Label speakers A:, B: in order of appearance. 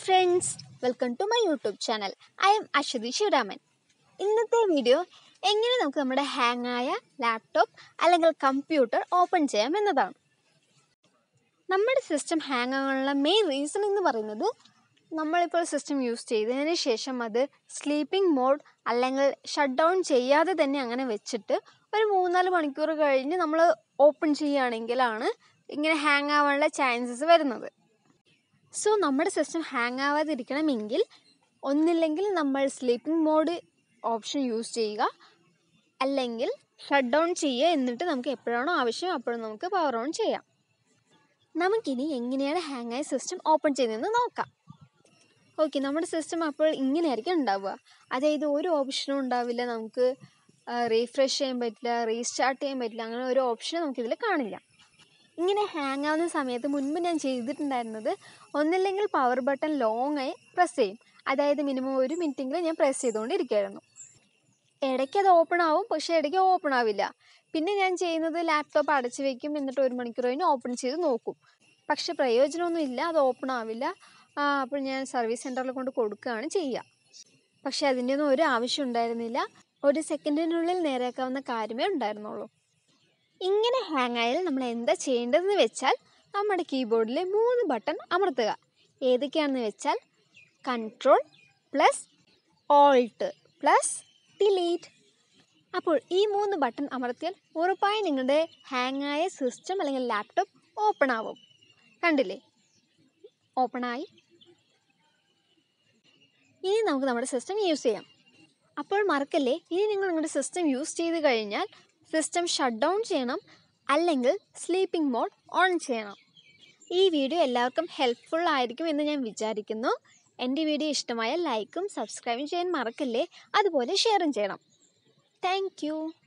A: friends welcome to my YouTube channel I'm Aswathy Sivaraman ഇന്നത്തെ video എങ്ങനെ നമുക്ക് നമ്മുടെ ഹാങ് ആയ ലാപ്ടോപ്പ് അല്ലെങ്കിൽ കമ്പ്യൂട്ടർ ഓപ്പൺ ചെയ്യാം എന്നതാണ് നമ്മുടെ സിസ്റ്റം ഹാങ് ആകാനുള്ള മെയിൻ റീസൺ എന്ന് പറയുന്നത് നമ്മളിപ്പോൾ സിസ്റ്റം യൂസ് ചെയ്തതിന് ശേഷം അത് സ്ലീപ്പിംഗ് മോഡ് അല്ലെങ്കിൽ ഷട്ട് ഡൗൺ ചെയ്യാതെ തന്നെ അങ്ങനെ വെച്ചിട്ട് ഒരു മൂന്നാല് മണിക്കൂർ കഴിഞ്ഞ് നമ്മൾ ഓപ്പൺ ചെയ്യുകയാണെങ്കിലാണ് ഇങ്ങനെ ഹാങ് ആവാനുള്ള ചാൻസസ് വരുന്നത് സോ നമ്മുടെ സിസ്റ്റം ഹാങ് ആവാതിരിക്കണമെങ്കിൽ ഒന്നില്ലെങ്കിൽ നമ്മൾ സ്ലീപ്പിംഗ് മോഡ് ഓപ്ഷൻ യൂസ് ചെയ്യുക അല്ലെങ്കിൽ ഷട്ട് ഡൗൺ ചെയ്യുക എന്നിട്ട് നമുക്ക് എപ്പോഴാണോ ആവശ്യം അപ്പോഴും നമുക്ക് പവർ ഓൺ ചെയ്യാം നമുക്കിനി എങ്ങനെയാണ് ഹാങ് ആയ സിസ്റ്റം ഓപ്പൺ ചെയ്യുന്നതെന്ന് നോക്കാം ഓക്കെ നമ്മുടെ സിസ്റ്റം അപ്പോൾ ഇങ്ങനെയായിരിക്കും ഉണ്ടാവുക അതായത് ഒരു ഓപ്ഷനും ഉണ്ടാവില്ല നമുക്ക് റീഫ്രഷ് ചെയ്യാൻ പറ്റില്ല റീസ്റ്റാർട്ട് ചെയ്യാൻ പറ്റില്ല അങ്ങനെ ഒരു ഓപ്ഷനും നമുക്കിതിൽ കാണില്ല ഇങ്ങനെ ഹാങ് ആവുന്ന സമയത്ത് മുൻപ് ഞാൻ ചെയ്തിട്ടുണ്ടായിരുന്നത് ഒന്നില്ലെങ്കിൽ പവർ ബട്ടൺ ലോങ് ആയി പ്രസ് ചെയ്യും അതായത് മിനിമം ഒരു മിനിറ്റെങ്കിലും ഞാൻ പ്രസ് ചെയ്തുകൊണ്ടിരിക്കുകയായിരുന്നു ഇടയ്ക്ക് അത് ഓപ്പൺ ആവും പക്ഷേ ഇടയ്ക്ക് ഓപ്പൺ ആവില്ല പിന്നെ ഞാൻ ചെയ്യുന്നത് ലാപ്ടോപ്പ് അടച്ചു വെക്കും എന്നിട്ട് ഒരു മണിക്കൂർ കഴിഞ്ഞ് ഓപ്പൺ ചെയ്ത് നോക്കും പക്ഷെ പ്രയോജനമൊന്നുമില്ല അത് ഓപ്പൺ ആവില്ല ആ, അപ്പോൾ ഞാൻ സർവീസ് സെൻറ്ററിൽ കൊണ്ട് കൊടുക്കുകയാണ് ചെയ്യുക പക്ഷേ അതിൻ്റെ ഒന്നും ഒരു ആവശ്യം ഉണ്ടായിരുന്നില്ല ഒരു സെക്കൻഡിനുള്ളിൽ നേരെയാക്കാവുന്ന കാര്യമേ ഉണ്ടായിരുന്നുള്ളൂ ഇങ്ങനെ ഹാങ് ആയാൽ നമ്മൾ എന്താ ചെയ്യേണ്ടതെന്ന് വെച്ചാൽ നമ്മുടെ കീബോർഡിലെ മൂന്ന് ബട്ടൺ അമർത്തുക ഏതൊക്കെയാണെന്ന് വെച്ചാൽ control plus alt plus delete അപ്പോൾ ഈ മൂന്ന് ബട്ടൺ അമർത്തിയാൽ ഉറപ്പായും നിങ്ങളുടെ ഹാങ് ആയ സിസ്റ്റം അല്ലെങ്കിൽ ലാപ്ടോപ്പ് ഓപ്പൺ ആവും കണ്ടില്ലേ ഓപ്പണായി ഇനി നമുക്ക് നമ്മുടെ സിസ്റ്റം യൂസ് ചെയ്യാം അപ്പോൾ മറക്കല്ലേ ഇനി നിങ്ങൾ നിങ്ങളുടെ സിസ്റ്റം യൂസ് ചെയ്ത് കഴിഞ്ഞാൽ സിസ്റ്റം ഷട്ട് ഡൗൺ ചെയ്യണം അല്ലെങ്കിൽ സ്ലീപ്പിംഗ് മോഡ് ഓൺ ചെയ്യണം ഈ വീഡിയോ എല്ലാവർക്കും ഹെൽപ്ഫുൾ ആയിരിക്കും എന്ന് ഞാൻ വിചാരിക്കുന്നു എൻ്റെ വീഡിയോ ഇഷ്ടമായാൽ ലൈക്കും സബ്സ്ക്രൈബും ചെയ്യാൻ മറക്കല്ലേ അതുപോലെ ഷെയറും ചെയ്യണം താങ്ക്